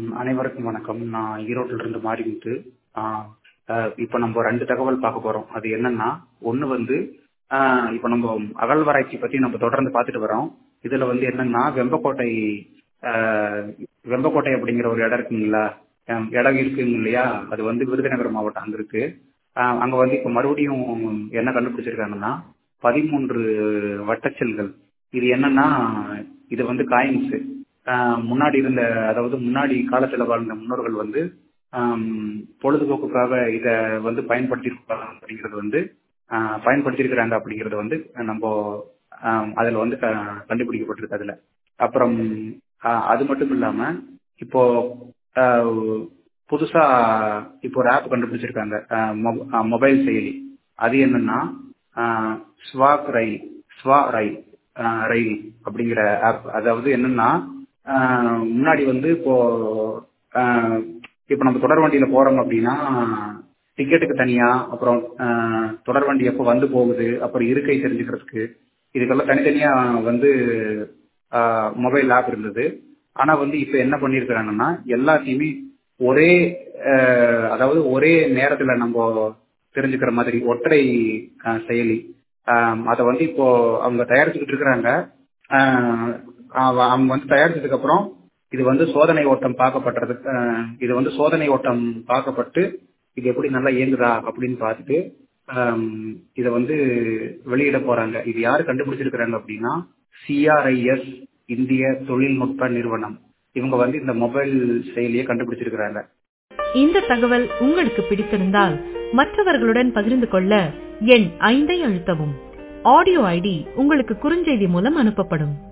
அனைவருக்கும் வணக்கம் நான் ஈரோட்டில இருந்து மாரிமுத்து ஆஹ் அஹ் இப்ப நம்ம ரெண்டு தகவல் பார்க்க போறோம் அது என்னன்னா ஒண்ணு வந்து ஆஹ் இப்ப நம்ம அகழ்வாராய்ச்சி பத்தி நம்ம தொடர்ந்து பார்த்துட்டு வரோம் இதுல வந்து என்னன்னா வெம்பக்கோட்டை ஆஹ் வெம்பக்கோட்டை அப்படிங்கிற ஒரு இடம் இருக்குங்களா ஆஹ் இடம் இருக்குங்க இல்லையா அது வந்து விருதுநகர் மாவட்டம் அங்க இருக்கு ஆஹ் அங்க வந்து இப்ப மறுபடியும் என்ன கண்டுபிடிச்சிருக்காங்கன்னா பதிமூன்று வட்டச்செல்கள் இது என்னன்னா இது வந்து காயின்ஸ் முன்னாடி இருந்த அதாவது முன்னாடி காலத்துல வாழ்ந்த முன்னோர்கள் வந்து ஆம், பொழுதுபோக்குக்காக இத வந்து பயன்படுத்தியிருக்காங்க அப்படிங்கிறது வந்து ஆஹ், பயன்படுத்தியிருக்கிறாங்க அப்படிங்கிறது வந்து நம்ம ஆம், அதுல வந்து க- கண்டுபிடிக்கப்பட்டிருக்கு அதுல அப்புறம் ஆஹ், அது மட்டும் இல்லாம இப்போ ஆஹ், புதுசா இப்போ ஒரு ஆப் கண்டுபிடிச்சிருக்காங்க ஆஹ், மொப- ஆஹ், மொபைல் செயலி அது என்னன்னா ஆஹ், ஸ்வாக் ரயில் ஸ்வா ரயில் ஆஹ், ரயில் அப்படிங்கிற ஆப் அதாவது என்னன்னா ஆஹ், முன்னாடி வந்து இப்போ ஆஹ், இப்போ நம்ம தொடர் வண்டியில போறோம் அப்படின்னா டிக்கெட்டுக்கு தனியா அப்புறம் ஆஹ், தொடர் வண்டி எப்போ வந்து போகுது அப்புறம் இருக்கை தெரிஞ்சுக்கிறதுக்கு இதுக்கெல்லாம் தனித்தனியா வந்து மொபைல் ஆப் இருந்தது ஆனா வந்து இப்ப என்ன பண்ணிருக்கிறாங்கன்னா எல்லாத்தையுமே ஒரே ஆஹ், அதாவது ஒரே நேரத்துல நம்ம தெரிஞ்சுக்கிற மாதிரி ஒற்றை ஆஹ், செயலி அதை வந்து இப்போ அவங்க தயாரிச்சுக்கிட்டு இருக்கிறாங்க ஆஹ், அவ- அவங்க வந்து தயாரிச்சதுக்கு அப்புறம் இது வந்து சோதனை ஓட்டம் பார்க்கப்பட்டது ஆஹ், இது வந்து சோதனை ஓட்டம் பார்க்கப்பட்டு இது எப்படி நல்லா இயங்குதா அப்படின்னு பார்த்துட்டு ஆம், இதை வந்து வெளியிட போறாங்க இது யாரு கண்டுபிடிச்சிருக்கிறாங்க அப்படின்னா சிஆர்ஐஎஸ் இந்திய தொழில்நுட்ப நிறுவனம் இவங்க வந்து இந்த மொபைல் செயலியை கண்டுபிடிச்சிருக்கிறாங்க இந்த தகவல் உங்களுக்கு பிடித்திருந்தால் மற்றவர்களுடன் பகிர்ந்து கொள்ள எண் ஐந்தை அழுத்தவும் ஆடியோ ஐடி உங்களுக்கு குறுஞ்செய்தி மூலம் அனுப்பப்படும்